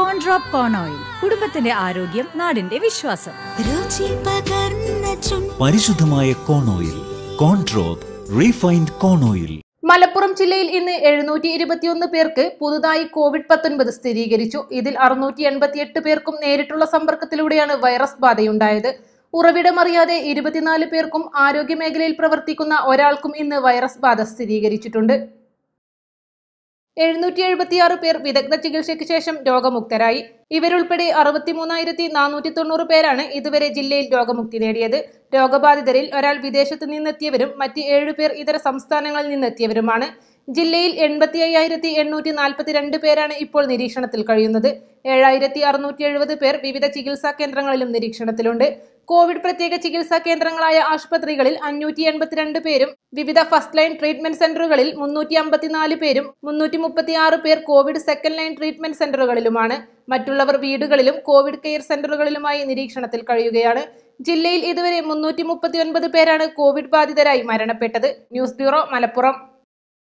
കോൺഡ്രോപ്പ് കോൺ oil കുടുംബത്തിന്റെ ആരോഗ്യം നാടിന്റെ വിശ്വാസം രുചി പകർന്ന ചുണ്ട് പരിശുദ്ധമായ കോൺ ഓയിൽ കോൺട്രോപ്പ് റീഫൈൻഡ് കോൺ ഓയിൽ മലപ്പുറം ജില്ലയിൽ ഇന്ന് എഴുന്നൂറ്റി ഇരുപത്തിയൊന്ന് പേർക്ക് പുതുതായി കോവിഡ് പത്തൊൻപത് സ്ഥിരീകരിച്ചു ഇതിൽ അറുന്നൂറ്റി എൺപത്തിയെട്ട് പേർക്കും നേരിട്ടുള്ള സമ്പർക്കത്തിലൂടെയാണ് വൈറസ് ബാധയുണ്ടായത് ഉറവിടമറിയാതെ ഇരുപത്തിനാല് പേർക്കും ആരോഗ്യ മേഖലയിൽ പ്രവർത്തിക്കുന്ന ഒരാൾക്കും ഇന്ന് വൈറസ് ബാധ സ്ഥിരീകരിച്ചിട്ടുണ്ട് എഴുന്നൂറ്റി എഴുപത്തിയാറ് പേർ വിദഗ്ധ ചികിത്സയ്ക്ക് ശേഷം രോഗമുക്തരായി ഇവരുൾപ്പെടെ അറുപത്തിമൂന്നായിരത്തി നാനൂറ്റി തൊണ്ണൂറ് പേരാണ് ഇതുവരെ ജില്ലയിൽ രോഗമുക്തി നേടിയത് രോഗബാധിതരിൽ ഒരാൾ വിദേശത്ത് നിന്നെത്തിയവരും മറ്റ് ഏഴുപേർ ഇതര സംസ്ഥാനങ്ങളിൽ നിന്നെത്തിയവരുമാണ് ജില്ലയിൽ എൺപത്തി അയ്യായിരത്തി എണ്ണൂറ്റി നാൽപ്പത്തിരണ്ട് പേരാണ് ഇപ്പോൾ നിരീക്ഷണത്തിൽ കഴിയുന്നത് ഏഴായിരത്തി അറുന്നൂറ്റി എഴുപത് പേർ വിവിധ ചികിത്സാ കേന്ദ്രങ്ങളിലും നിരീക്ഷണത്തിലുണ്ട് കോവിഡ് പ്രത്യേക ചികിത്സാ കേന്ദ്രങ്ങളായ ആശുപത്രികളിൽ അഞ്ഞൂറ്റി എൺപത്തിരണ്ട് പേരും വിവിധ ഫസ്റ്റ് ലൈൻ ട്രീറ്റ്മെന്റ് സെന്ററുകളിൽ മുന്നൂറ്റി അമ്പത്തിനാല് പേരും മുന്നൂറ്റി മുപ്പത്തി ആറ് പേർ കോവിഡ് സെക്കൻഡ് ലൈൻ ട്രീറ്റ്മെന്റ് സെന്ററുകളിലുമാണ് മറ്റുള്ളവർ വീടുകളിലും കോവിഡ് കെയർ സെന്ററുകളിലുമായി നിരീക്ഷണത്തിൽ കഴിയുകയാണ് ജില്ലയിൽ ഇതുവരെ മുന്നൂറ്റി മുപ്പത്തി ഒൻപത് പേരാണ് കോവിഡ് ബാധിതരായി മരണപ്പെട്ടത് ന്യൂസ് ബ്യൂറോ മലപ്പുറം